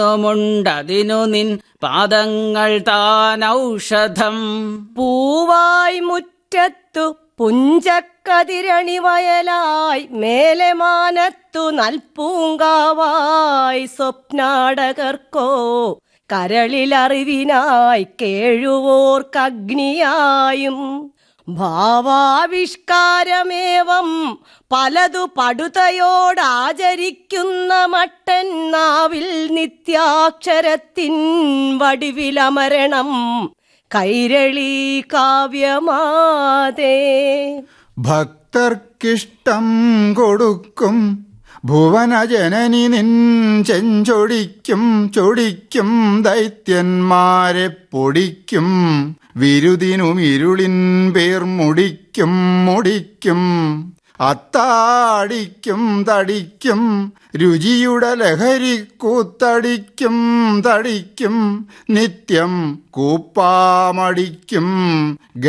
മുണ്ടതിനു നിൻ പാദങ്ങൾ താനൌഷധം പൂവായി മുറ്റത്തു പുഞ്ചക്കതിരണി വയലായി മേലെ മാനത്തു നൽപൂങ്കാവായി സ്വപ്നാടകർക്കോ കരളിലറിവിനായി കേഴുവോർക്കഗ്നിയായും ഭാവാവിഷ്കാരമേവം പലതു പടുതയോടാചരിക്കുന്ന മട്ടൻ നാവിൽ നിത്യാക്ഷരത്തിൻ വടിവിലമരണം കൈരളി കാവ്യമാതേ ഭക്തർക്കിഷ്ടം കൊടുക്കും ഭുവനജനനി നിൻ ചെഞ്ചൊടിക്കും ചൊടിക്കും ദൈത്യന്മാരെ പൊടിക്കും വിരുദിനും ഇരുളിൻ പേർ മുടിക്കും മുടിക്കും അത്താടിക്കും തടിക്കും രുചിയുടെ ലഹരി കൂത്തടിക്കും തടിക്കും നിത്യം കൂപ്പാമടിക്കും